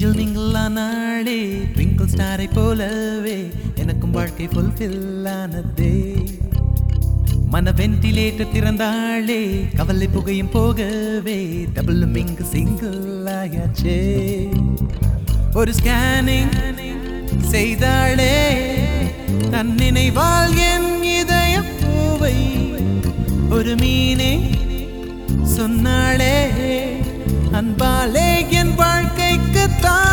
நெஞ்சில் நீங்களா நாளே ட்விங்கிள் ஸ்டாரை போலவே எனக்கும் வாழ்க்கை ஃபுல்ஃபில் ஆனதே மன வென்டிலேட்டர் திறந்தாளே கவலை புகையும் போகவே டபுளும் இங்கு சிங்கிள் ஆயாச்சே ஒரு ஸ்கேனிங் செய்தாளே தன் நினைவால் என் இதய பூவை ஒரு மீனே சொன்னாளே அன்பாலே என் வாழ்க்கைக்கு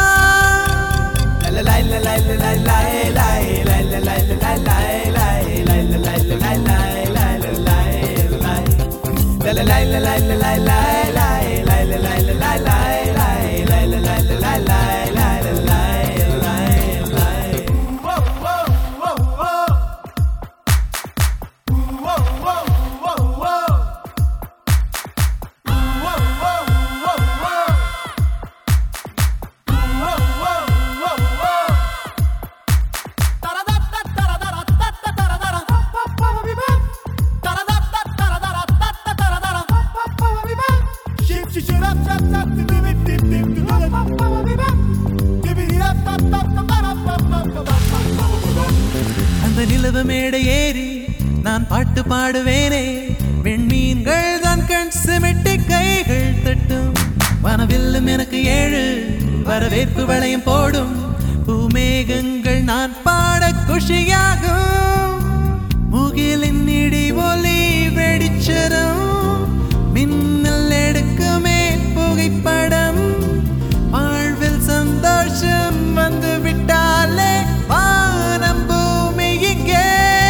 அந்த நிலவு மேடை ஏறி நான் பாட்டு பாடுவேனே வெண்மீன்கள் தான் கண் சிமிட்டி கைகள் தட்டும் வனவில்லும் எனக்கு ஏழு வரவேற்பு வளையம் போடும் பூமேகங்கள் நான் பாட குஷியாகும் முகிலின் இடி ஒலி வெடிச்சரம் மின்னல் எடுக்குமே புகைப்படம் வாழ்வில் சந்தோஷம் வந்து விட்டாலே வானம் பூமி இங்கே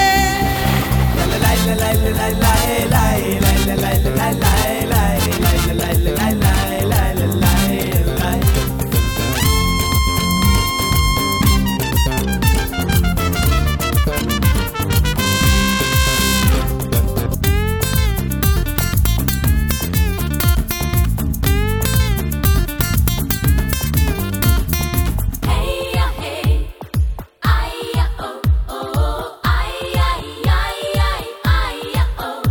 Hey ya hey, ay ya oh oh, ay ay ay ay ay ya oh.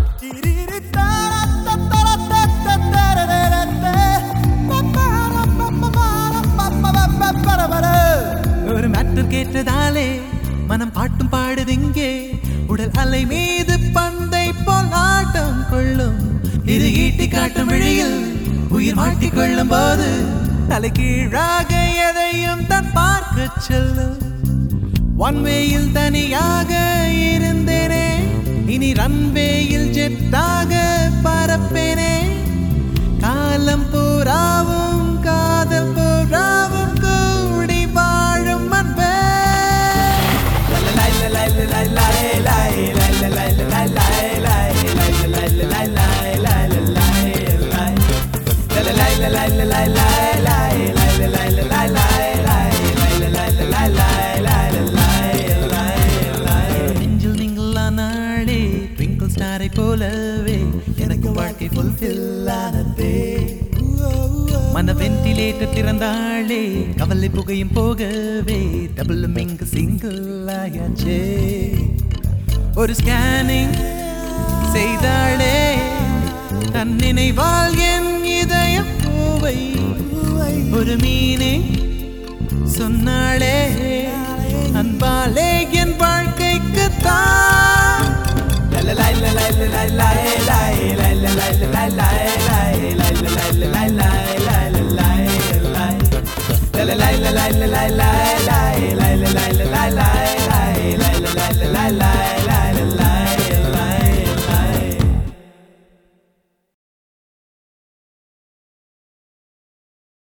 ஒரு மேட்டர் கேட்டதாலே மனம் பாட்டும் பாடுதிங்கே உடல் அலை மீது பந்தை போல் ஆட்டம் கொள்ளும் இது ஈட்டி காட்டும் வழியில் உயிர் மாட்டிக் கொள்ளும் போது தலை கீழாக எதையும் தான் பார்க்க செல்லும் ஒன்வேயில் தனியாக இருந்தேனே இனி ரன்வேயில் ஜெட்டாக பறப்பேனே காலம் பூராவும் காதல் பூராவும் கூடி வாழும் அன்பே நெஞ்சில் நீங்களா நாளே ட்விங்கிள் ஸ்டாரை போலவே எனக்கு வாழ்க்கை ஃபுல்ஃபில் ஆனதே மன வென்டிலேட்டர் திறந்தாளே கவலை புகையும் போகவே டபுளும் இங்கு சிங்கிள் ஆயாச்சே ஒரு ஸ்கேனிங் செய்தாளே தன் நினைவால் என் இதய பூவை ஒரு மீனே சொன்னாளே அன்பாலே என் வாழ்க்கைக்கு தான்